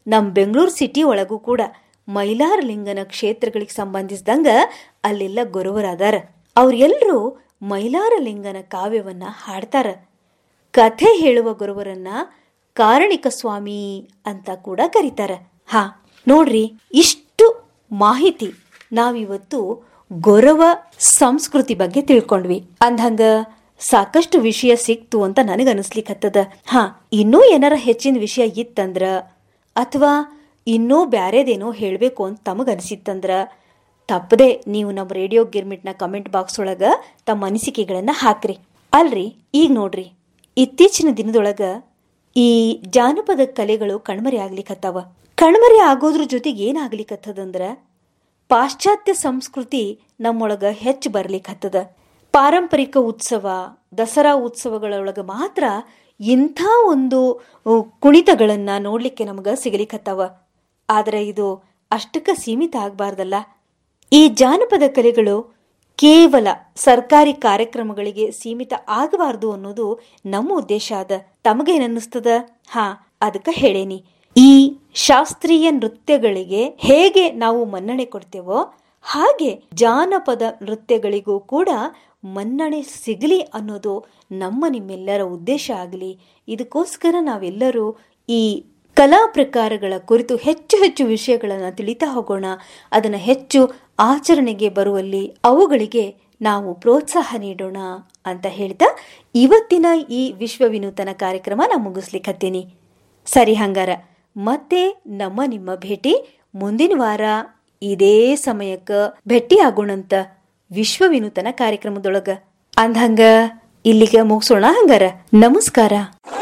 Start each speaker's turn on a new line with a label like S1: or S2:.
S1: ನಮ್ಮ ಬೆಂಗಳೂರು ಸಿಟಿ ಒಳಗೂ ಕೂಡ ಮೈಲಾರ ಲಿಂಗನ ಕ್ಷೇತ್ರಗಳಿಗೆ ಸಂಬಂಧಿಸಿದಂಗ ಅಲ್ಲೆಲ್ಲ ಗುರುವರಾದಾರ ಅವ್ರೆಲ್ಲರೂ ಮೈಲಾರ ಲಿಂಗನ ಕಾವ್ಯವನ್ನ ಹಾಡ್ತಾರ ಕಥೆ ಹೇಳುವ ಗುರುವರನ್ನ ಕಾರಣಿಕ ಸ್ವಾಮಿ ಅಂತ ಕೂಡ ಕರೀತಾರ ಹಾ ನೋಡ್ರಿ ಇಷ್ಟು ಮಾಹಿತಿ ನಾವಿವತ್ತು ಗೊರವ ಸಂಸ್ಕೃತಿ ಬಗ್ಗೆ ತಿಳ್ಕೊಂಡ್ವಿ ಅಂದಂಗ ಸಾಕಷ್ಟು ವಿಷಯ ಸಿಕ್ತು ಅಂತ ನನಗನ್ಸ್ಲಿಕ್ಕತ್ತದ ಹಾ ಇನ್ನೂ ಏನಾರ ಹೆಚ್ಚಿನ ವಿಷಯ ಇತ್ತಂದ್ರ ಅಥವಾ ಇನ್ನೂ ಬ್ಯಾರೇದೇನೋ ಹೇಳಬೇಕು ಅಂತ ತಮಗನಿಸಿತ್ತಂದ್ರ ತಪ್ಪದೆ ನೀವು ನಮ್ಮ ರೇಡಿಯೋ ಗಿರ್ಮಿಟ್ನ ಕಮೆಂಟ್ ಬಾಕ್ಸ್ ಒಳಗ ತಮ್ಮ ಅನಿಸಿಕೆಗಳನ್ನ ಹಾಕ್ರಿ ಅಲ್ರಿ ಈಗ ನೋಡ್ರಿ ಇತ್ತೀಚಿನ ದಿನದೊಳಗ ಈ ಜಾನಪದ ಕಲೆಗಳು ಕಣ್ಮರೆ ಆಗ್ಲಿಕತ್ತಾವ ಕಣ್ಮರೆ ಆಗೋದ್ರ ಜೊತೆಗೆ ಏನಾಗ್ಲಿಕತ್ತದಂದ್ರ ಪಾಶ್ಚಾತ್ಯ ಸಂಸ್ಕೃತಿ ನಮ್ಮೊಳಗ ಹೆಚ್ಚು ಬರ್ಲಿಕತ್ತದ ಪಾರಂಪರಿಕ ಉತ್ಸವ ದಸರಾ ಉತ್ಸವಗಳೊಳಗ ಮಾತ್ರ ಇಂಥ ಒಂದು ಕುಣಿತಗಳನ್ನ ನೋಡ್ಲಿಕ್ಕೆ ನಮಗ ಸಿಗಲಿಕತ್ತಾವ ಆದ್ರೆ ಇದು ಅಷ್ಟಕ್ಕ ಸೀಮಿತ ಆಗ್ಬಾರ್ದಲ್ಲ ಈ ಜಾನಪದ ಕಲೆಗಳು ಕೇವಲ ಸರ್ಕಾರಿ ಕಾರ್ಯಕ್ರಮಗಳಿಗೆ ಸೀಮಿತ ಆಗಬಾರ್ದು ಅನ್ನೋದು ನಮ್ಮ ಉದ್ದೇಶ ಅದ ತಮಗೇನನ್ನಿಸ್ತದ ಹಾ ಅದಕ್ಕ ಹೇಳೇನಿ ಈ ಶಾಸ್ತ್ರೀಯ ನೃತ್ಯಗಳಿಗೆ ಹೇಗೆ ನಾವು ಮನ್ನಣೆ ಕೊಡ್ತೇವೋ ಹಾಗೆ ಜಾನಪದ ನೃತ್ಯಗಳಿಗೂ ಕೂಡ ಮನ್ನಣೆ ಸಿಗಲಿ ಅನ್ನೋದು ನಮ್ಮ ನಿಮ್ಮೆಲ್ಲರ ಉದ್ದೇಶ ಆಗಲಿ ಇದಕ್ಕೋಸ್ಕರ ನಾವೆಲ್ಲರೂ ಈ ಕಲಾ ಪ್ರಕಾರಗಳ ಕುರಿತು ಹೆಚ್ಚು ಹೆಚ್ಚು ವಿಷಯಗಳನ್ನು ತಿಳಿತಾ ಹೋಗೋಣ ಅದನ್ನು ಹೆಚ್ಚು ಆಚರಣೆಗೆ ಬರುವಲ್ಲಿ ಅವುಗಳಿಗೆ ನಾವು ಪ್ರೋತ್ಸಾಹ ನೀಡೋಣ ಅಂತ ಹೇಳ್ತಾ ಇವತ್ತಿನ ಈ ವಿಶ್ವ ವಿನೂತನ ಕಾರ್ಯಕ್ರಮ ನಾ ಮುಗಿಸ್ಲಿಕ್ಕತ್ತೀನಿ ಸರಿ ಹಂಗಾರ ಮತ್ತೆ ನಮ್ಮ ನಿಮ್ಮ ಭೇಟಿ ಮುಂದಿನ ವಾರ ಇದೇ ಸಮಯಕ್ಕೆ ಭೇಟಿ ಆಗೋಣಂತ ವಿಶ್ವ ವಿನೂತನ ಕಾರ್ಯಕ್ರಮದೊಳಗ ಅಂದ್ಹಂಗ ಇಲ್ಲಿಗೆ ಮುಗಿಸೋಣ ಹಂಗಾರ ನಮಸ್ಕಾರ